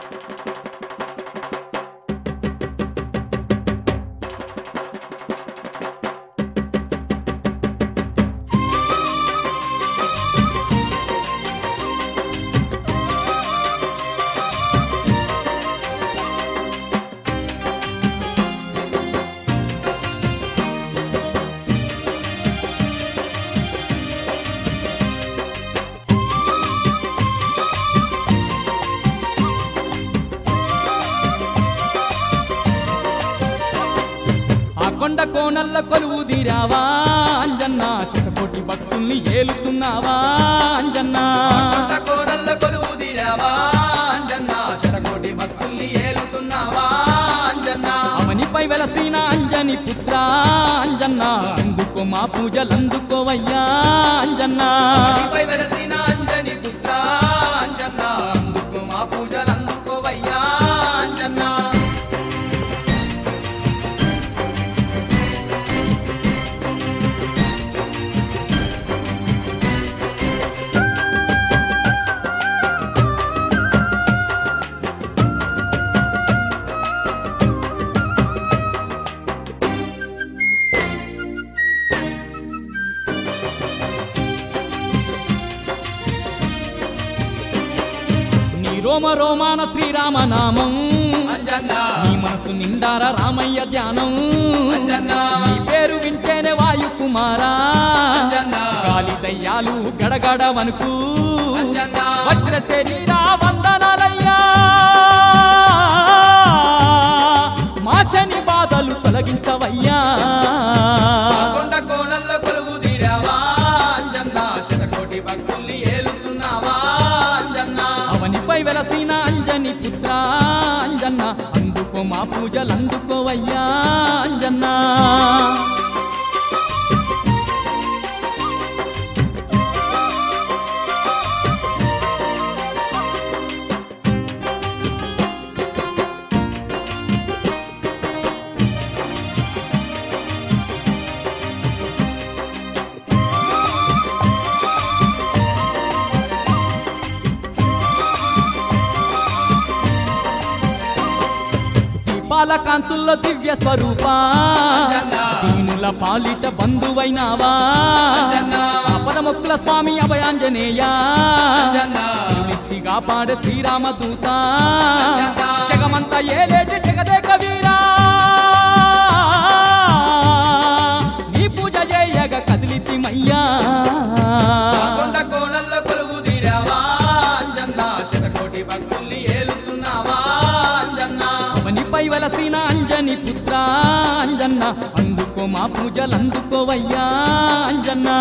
ఆ కొండ కోనల్ల కొలువు తీరావా అంజన్న చిటకోటి భక్తుల్ని ఏలుతున్నావా అంజన్న కొండ కోరల్ల కొలువు తీరావా అంజన్న శతకోటి భక్తుల్ని ఏలుతున్నావా అంజన్న అవనిపై వెలసిన అంజని పుత్ర అంజన్న అందుకో మా పూజలందుకోవయ్యా అంజన్న నీపై వెలసిన అంజని పుత్ర అంజన్న అందుకు మా పూజలందుకోవయ్యా అంజన్న నీ రోమ రోమాన శ్రీరామ నామం అంజన్న నీ మనసు నిండార రామయ్య ధ్యానం అంజన్న నీ పేరు వింటేనే వాయు కుమారా అంజన్న గాలి దయ్యాలు గడగడ వణుకు అంజన్న వజ్ర శరీరా వందనాలయ్యా మా శని బాధలు తొలగించవయ్యా కొండ కోనల్ల కొలువు తీరావా అంజన్న శతకోటి భక్తుల్ని ఏలుతున్నావా అంజన్న అవనిపై వెలసిన అంజని పుత్ర అంజన్న అందుకో మా పూజలు అందుకోవయ్యా అంజన్న దీపాలకాంతుల్లో దివ్య స్వరూప దీనుల పాలిట బంధువైనావా అంజన్న పదముక్కుల స్వామి అభయాంజనేయ అంజన్న సిరులిచ్చి కాపాడే శ్రీరామ దూత అంజన్న జగమంతా ఏలేటి జగదేక వీరా నీ పూజ చేయగ కదిలితిమయ్యా కొండ కోనల్ల కొలువు తీరావా అంజన్న శతకోటి భక్తుల్ని ఏలుతున్నావా అంజన్న అవనిపై వలసిన అంజని పుత్ర అంజన్న అందుకో మా పూజలు అందుకోవయ్యా అంజన్నా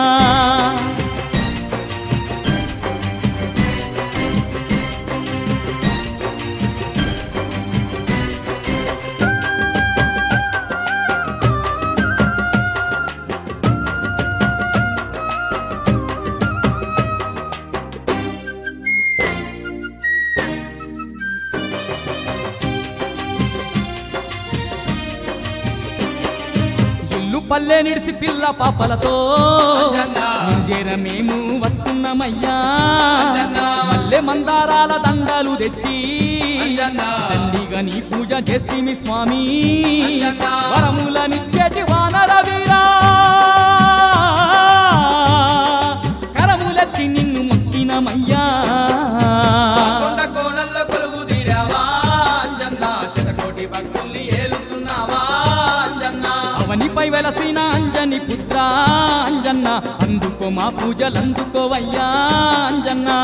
ఇల్లు పల్లె నిడిసి పిల్ల పాపలతో అంజన్న నిజేర మేము వస్తున్నామయ్యా అంజన్న మల్లె మందారాల దండాలు తెచ్చి అంజన్న తండ్రిగా నీ పూజ చేస్తేమి స్వామి అంజన్న వరములనిచ్చేటి వానర వీరా కరములెత్తి నిన్ను మొక్కినమయ్యా కొండ కోనల్ల కొలువు తీరావా అంజన్న శతకోటి భక్తుల్ని ఏలుతున్నావా అంజన్న అవనిపై వెలసిన అంజని పుత్ర అంజన్న అందుకో మా పూజలు అందుకోవయ్యా అంజన్నా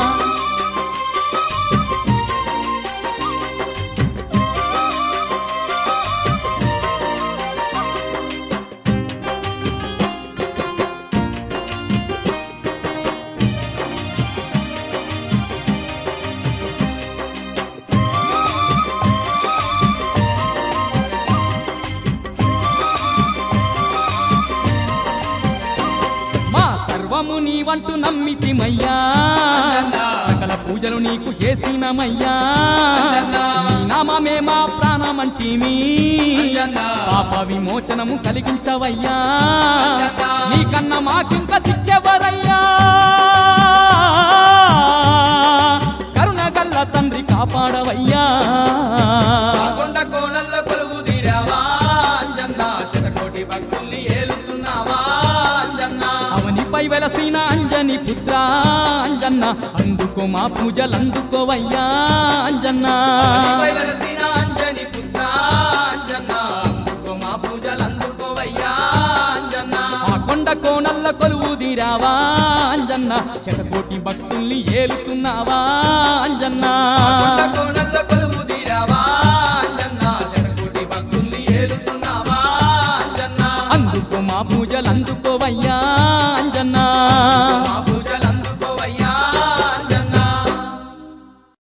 మా సర్వము నీవంటూ నమ్మితిమయ్యా అంజన్న సకల పూజలు నీకు చేసినమయ్యా అంజన్న నీ నామమే మా ప్రాణమంటిమి అంజన్న పాప విమోచనము కలిగించవయ్యా అంజన్న నీకన్న మాకింక దిక్కెవరయ్యా కరుణ గల్ల తండ్రి కాపాడవయ్యా కొండ కోణల్లో కొలువు తీరావా అంజన్న శతకోటి భక్తుల్ని ఏలుతున్నావా అంజన్న అవనిపై వెలసిన అంజని పుత్ర అంజన్న అందుకో మా పూజలందుకోవయ్యా అంజన్న నీపై వెలసిన అంజని పుత్ర అంజన్న అందుకో మా పూజలు అందుకోవయ్యా అంజన్న ఆ కొండ కోణల్ల కొలువు తీరావా అంజన్న శతకోటి భక్తుల్ని ఏలుతున్నావా అంజన్న కొండ కోణల్లో కొలువు